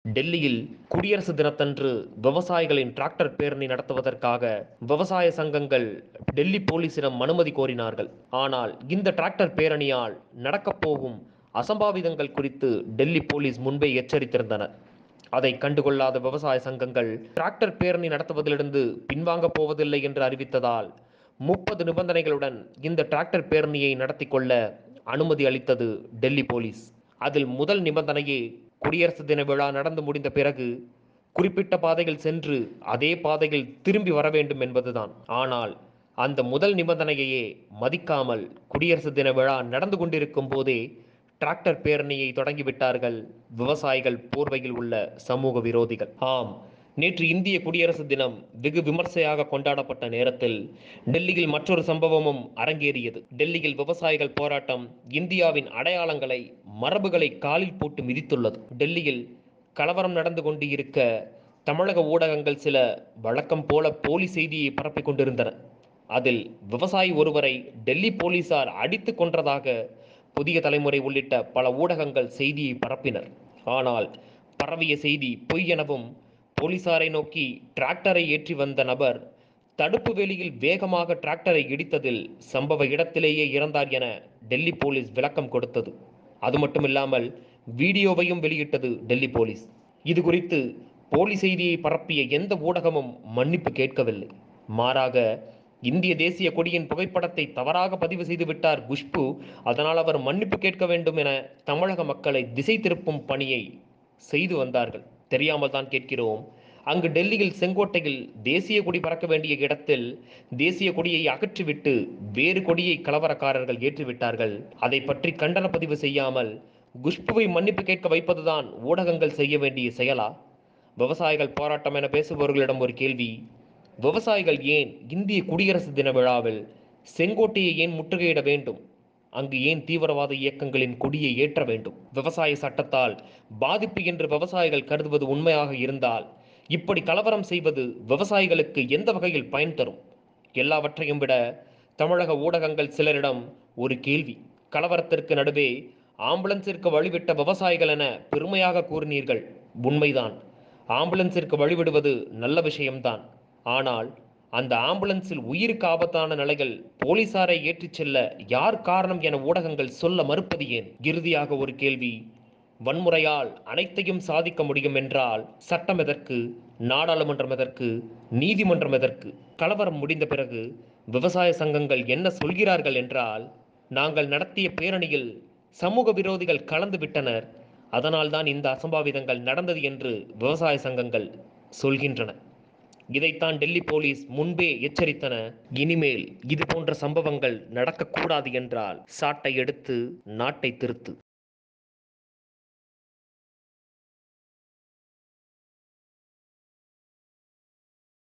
டெல்லியில் குடியரசு தினத்தன்று விவசாயிகளின் டிராக்டர் பேரணி நடத்துவதற்காக விவசாய சங்கங்கள் டெல்லி போலீசிடம் அனுமதி கோரினார்கள் ஆனால் இந்த டிராக்டர் பேரணியால் நடக்கப் போகும் அசம்பாவிதங்கள் குறித்து டெல்லி போலீஸ் முன்பே எச்சரித்திருந்தனர் அதை கண்டுகொள்ளாத விவசாய சங்கங்கள் டிராக்டர் பேரணி நடத்துவதிலிருந்து பின்வாங்கப் போவதில்லை என்று அறிவித்ததால் முப்பது நிபந்தனைகளுடன் இந்த டிராக்டர் பேரணியை நடத்தி கொள்ள அனுமதி அளித்தது டெல்லி போலீஸ் அதில் முதல் நிபந்தனையே குடியரசு தின விழா நடந்து முடிந்த பிறகு குறிப்பிட்ட பாதையில் சென்று அதே பாதையில் திரும்பி வர வேண்டும் என்பதுதான் ஆனால் அந்த முதல் நிபந்தனையையே மதிக்காமல் குடியரசு தின விழா நடந்து கொண்டிருக்கும் போதே டிராக்டர் பேரணியை தொடங்கிவிட்டார்கள் விவசாயிகள் போர்வையில் உள்ள சமூக விரோதிகள் ஆம் நேற்று இந்திய குடியரசு தினம் வெகு விமர்சையாக கொண்டாடப்பட்ட நேரத்தில் டெல்லியில் மற்றொரு சம்பவமும் அரங்கேறியது டெல்லியில் விவசாயிகள் போராட்டம் இந்தியாவின் அடையாளங்களை மரபுகளை காலில் போட்டு மிதித்துள்ளது டெல்லியில் கலவரம் நடந்து கொண்டு இருக்க தமிழக ஊடகங்கள் சில வழக்கம் போல போலி செய்தியை பரப்பிக் கொண்டிருந்தன அதில் விவசாயி ஒருவரை டெல்லி போலீசார் அடித்து கொன்றதாக புதிய தலைமுறை உள்ளிட்ட பல ஊடகங்கள் செய்தியை பரப்பினர் ஆனால் பரவிய செய்தி பொய் எனவும் போலீசாரை நோக்கி டிராக்டரை ஏற்றி வந்த நபர் தடுப்பு வேலியில் வேகமாக டிராக்டரை இடித்ததில் சம்பவ இடத்திலேயே இறந்தார் என டெல்லி போலீஸ் விளக்கம் கொடுத்தது அது மட்டுமில்லாமல் வீடியோவையும் வெளியிட்டது டெல்லி போலீஸ் இது குறித்து போலி செய்தியை பரப்பிய எந்த ஊடகமும் மன்னிப்பு கேட்கவில்லை மாறாக இந்திய தேசிய கொடியின் புகைப்படத்தை தவறாக பதிவு செய்துவிட்டார் குஷ்பு அதனால் அவர் மன்னிப்பு கேட்க வேண்டும் என தமிழக மக்களை திசை திருப்பும் பணியை செய்து வந்தார்கள் தெரியாமல் தான் கேட்கிறோம் அங்கு டெல்லியில் செங்கோட்டையில் தேசிய கொடி பறக்க வேண்டிய இடத்தில் தேசிய கொடியை அகற்றிவிட்டு வேறு கொடியை கலவரக்காரர்கள் ஏற்றிவிட்டார்கள் அதை பற்றி கண்டன பதிவு செய்யாமல் குஷ்புவை மன்னிப்பு கேட்க வைப்பதுதான் ஊடகங்கள் செய்ய வேண்டிய செயலா விவசாயிகள் போராட்டம் என பேசுபவர்களிடம் ஒரு கேள்வி விவசாயிகள் ஏன் இந்திய குடியரசு தின விழாவில் செங்கோட்டையை ஏன் முற்றுகையிட வேண்டும் அங்கு ஏன் தீவிரவாத இயக்கங்களின் கொடியை ஏற்ற வேண்டும் விவசாய சட்டத்தால் பாதிப்பு என்று விவசாயிகள் கருதுவது உண்மையாக இருந்தால் இப்படி கலவரம் செய்வது விவசாயிகளுக்கு எந்த வகையில் பயன் தரும் எல்லாவற்றையும் விட தமிழக ஊடகங்கள் சிலரிடம் ஒரு கேள்வி கலவரத்திற்கு நடுவே ஆம்புலன்ஸிற்கு வழிவிட்ட விவசாயிகள் என பெருமையாக கூறினீர்கள் உண்மைதான் ஆம்புலன்ஸிற்கு வழிவிடுவது நல்ல விஷயம்தான் ஆனால் அந்த ஆம்புலன்ஸில் உயிருக்கு ஆபத்தான நிலைகள் போலீசாரை ஏற்றிச் செல்ல யார் காரணம் என ஊடகங்கள் சொல்ல மறுப்பது ஏன் இறுதியாக ஒரு கேள்வி வன்முறையால் அனைத்தையும் சாதிக்க முடியும் என்றால் சட்டம் எதற்கு நாடாளுமன்றம் எதற்கு நீதிமன்றம் எதற்கு கலவரம் முடிந்த பிறகு விவசாய சங்கங்கள் என்ன சொல்கிறார்கள் என்றால் நாங்கள் நடத்திய பேரணியில் சமூக விரோதிகள் கலந்து விட்டனர் அதனால்தான் இந்த அசம்பாவிதங்கள் நடந்தது என்று விவசாய சங்கங்கள் சொல்கின்றன இதைத்தான் டெல்லி போலீஸ் முன்பே எச்சரித்தன இனிமேல் இது போன்ற சம்பவங்கள் நடக்கக்கூடாது என்றால் சாட்டை எடுத்து நாட்டை திருத்து